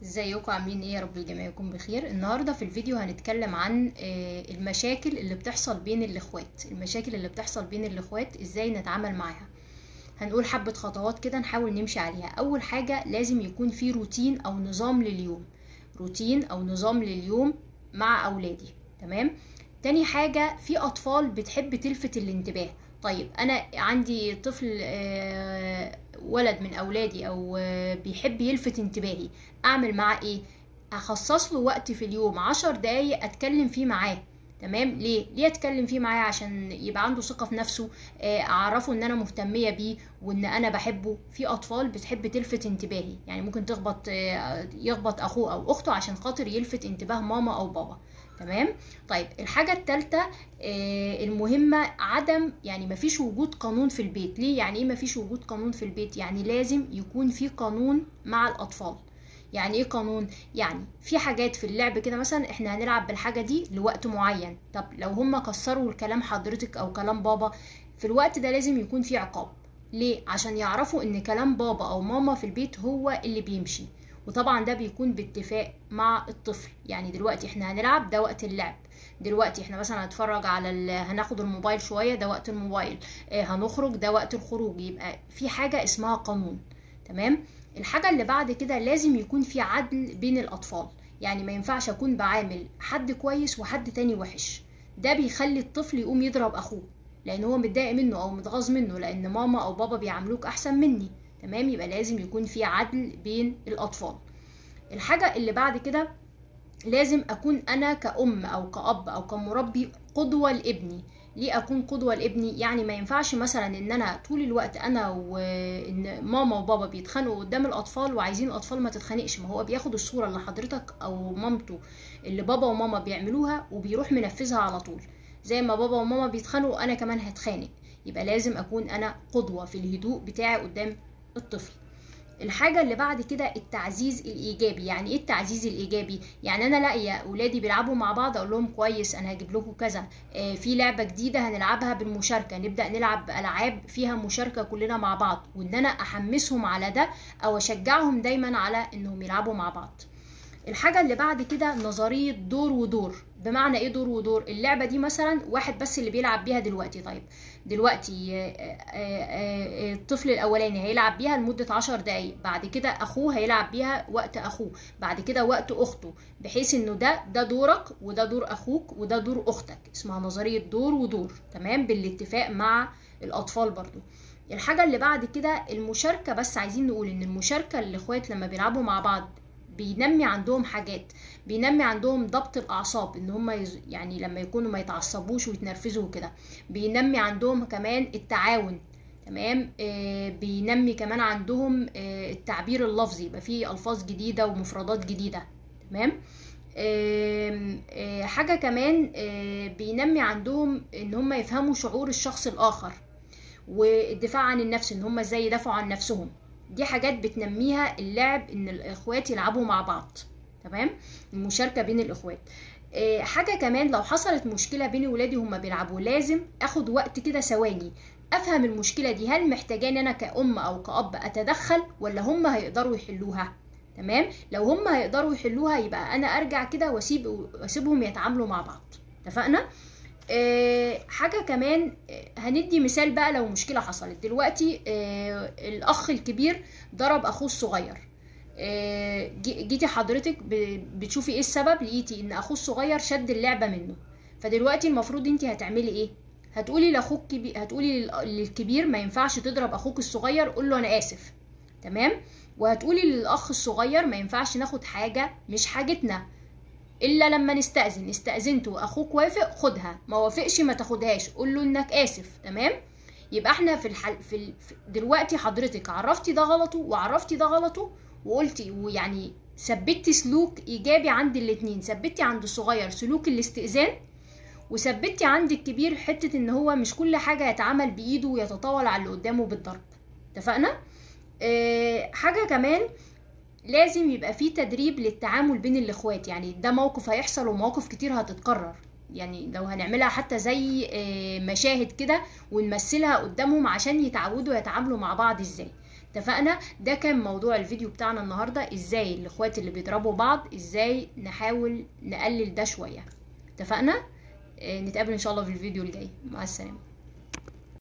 ازيكم عاملين ايه يا رب الجميع يكون بخير النهارده في الفيديو هنتكلم عن آه، المشاكل اللي بتحصل بين الاخوات المشاكل اللي بتحصل بين الاخوات ازاي نتعامل معاها هنقول حبة خطوات كده نحاول نمشي عليها اول حاجة لازم يكون في روتين او نظام لليوم روتين او نظام لليوم مع اولادي تمام تاني حاجة في اطفال بتحب تلفت الانتباه طيب انا عندي طفل آه، ولد من اولادي او آه، بيحب يلفت انتباهي اعمل معاه ايه اخصص له وقت في اليوم عشر دقايق اتكلم فيه معاه تمام ليه ليه اتكلم فيه معاه عشان يبقى عنده ثقه في نفسه آه، اعرفه ان انا مهتميه بيه وان انا بحبه في اطفال بتحب تلفت انتباهي يعني ممكن تخبط آه، يخبط اخوه او اخته عشان خاطر يلفت انتباه ماما او بابا تمام طيب الحاجة التالتة آه، المهمة عدم يعني مفيش وجود قانون في البيت ليه يعني ايه مفيش وجود قانون في البيت يعني لازم يكون في قانون مع الأطفال يعني ايه قانون يعني في حاجات في اللعب كده مثلا احنا هنلعب بالحاجة دي لوقت معين طب لو هم كسروا الكلام حضرتك او كلام بابا في الوقت ده لازم يكون في عقاب ليه عشان يعرفوا ان كلام بابا او ماما في البيت هو اللي بيمشي وطبعا ده بيكون باتفاق مع الطفل يعني دلوقتي احنا هنلعب ده وقت اللعب دلوقتي احنا مثلا هنتفرج على ال... هناخد الموبايل شوية ده وقت الموبايل اه هنخرج ده وقت الخروج يبقى في حاجة اسمها قانون تمام الحاجة اللي بعد كده لازم يكون في عدل بين الأطفال يعني ما ينفعش أكون بعامل حد كويس وحد تاني وحش ده بيخلي الطفل يقوم يضرب أخوه لأن هو متضايق منه أو متغاظ منه لأن ماما أو بابا بيعاملوك أحسن مني تمام يبقى لازم يكون في عدل بين الأطفال الحاجة اللي بعد كده لازم أكون أنا كأم أو كأب أو كمربي قدوة لابني ليه أكون قدوة لابني يعني ما ينفعش مثلا إن أنا طول الوقت أنا وإن ماما وبابا بيتخانقوا قدام الأطفال وعايزين الأطفال ما تتخانقش ما هو بياخد الصورة اللي حضرتك أو مامته اللي بابا وماما بيعملوها وبيروح منفذها على طول زي ما بابا وماما بيتخانقوا أنا كمان هتخانق يبقى لازم أكون أنا قدوة في الهدوء بتاعي قدام الطفل الحاجة اللي بعد كده التعزيز الإيجابي يعني إيه التعزيز الإيجابي؟ يعني أنا لاقية أولادي بيلعبوا مع بعض أقول لهم كويس أنا هجيب لكم كذا آه في لعبة جديدة هنلعبها بالمشاركة نبدأ نلعب ألعاب فيها مشاركة كلنا مع بعض وإن أنا أحمسهم على ده أو أشجعهم دايما على إنهم يلعبوا مع بعض الحاجة اللي بعد كده نظرية دور ودور بمعنى ايه دور ودور اللعبة دي مثلا واحد بس اللي بيلعب بيها دلوقتي طيب دلوقتي آه، آه، آه، الطفل الاولاني هيلعب بيها لمدة عشر دقايق بعد كده اخوه هيلعب بيها وقت اخوه بعد كده وقت اخته بحيث انه ده ده دورك وده دور اخوك وده دور اختك اسمها نظرية دور ودور تمام بالاتفاق مع الاطفال برضو الحاجة اللي بعد كده المشاركة بس عايزين نقول ان المشاركة الاخوات لما بيلعبوا مع بعض بينمي عندهم حاجات بينمي عندهم ضبط الاعصاب ان هم يز... يعني لما يكونوا ما يتعصبوش ويتنرفزوا وكده بينمي عندهم كمان التعاون تمام آه بينمي كمان عندهم آه التعبير اللفظي يبقى فيه الفاظ جديده ومفردات جديده تمام آه آه حاجه كمان آه بينمي عندهم ان هم يفهموا شعور الشخص الاخر والدفاع عن النفس ان هم ازاي يدافعوا عن نفسهم دي حاجات بتنميها اللعب ان الاخوات يلعبوا مع بعض تمام المشاركه بين الاخوات إيه، حاجه كمان لو حصلت مشكله بين ولادي هما بيلعبوا لازم اخد وقت كده ثواني افهم المشكله دي هل محتاجاني انا كأم او كأب اتدخل ولا هما هيقدروا يحلوها تمام لو هما هيقدروا يحلوها يبقى انا ارجع كده واسيب واسيبهم يتعاملوا مع بعض اتفقنا آه، حاجة كمان آه، هندي مثال بقى لو مشكلة حصلت دلوقتي آه، الأخ الكبير ضرب أخوه الصغير آه، جي- جيتي حضرتك ب- بتشوفي ايه السبب لقيتي ان اخوه الصغير شد اللعبة منه فدلوقتي المفروض انت هتعملي ايه هتقولي لاخوك كبير هتقولي لل- للكبير ما ينفعش تضرب اخوك الصغير قول له انا اسف تمام وهتقولي للاخ الصغير ما ينفعش ناخد حاجة مش حاجتنا الا لما نستأذن استأذنت واخوك وافق خدها ما وافقش ما تاخدهاش قول له انك اسف تمام يبقى احنا في الحل في ال... في- دلوقتي حضرتك عرفتي ده غلطه وعرفتي ده غلطه وقلتي ويعني ثبتي سلوك ايجابي عند الاتنين ثبتي عند الصغير سلوك الاستئذان وثبتي عند الكبير حتة ان هو مش كل حاجة يتعمل بايده ويتطاول على اللي قدامه بالضرب اتفقنا اه حاجة كمان لازم يبقى في تدريب للتعامل بين الاخوات يعني ده موقف هيحصل ومواقف كتير هتتكرر يعني لو هنعملها حتى زي آه، مشاهد كده ونمثلها قدامهم عشان يتعودوا يتعاملوا مع بعض ازاي اتفقنا ده كان موضوع الفيديو بتاعنا النهارده ازاي الاخوات اللي بيضربوا بعض ازاي نحاول نقلل ده شويه اتفقنا آه، نتقابل ان شاء الله في الفيديو الجاي مع السلامه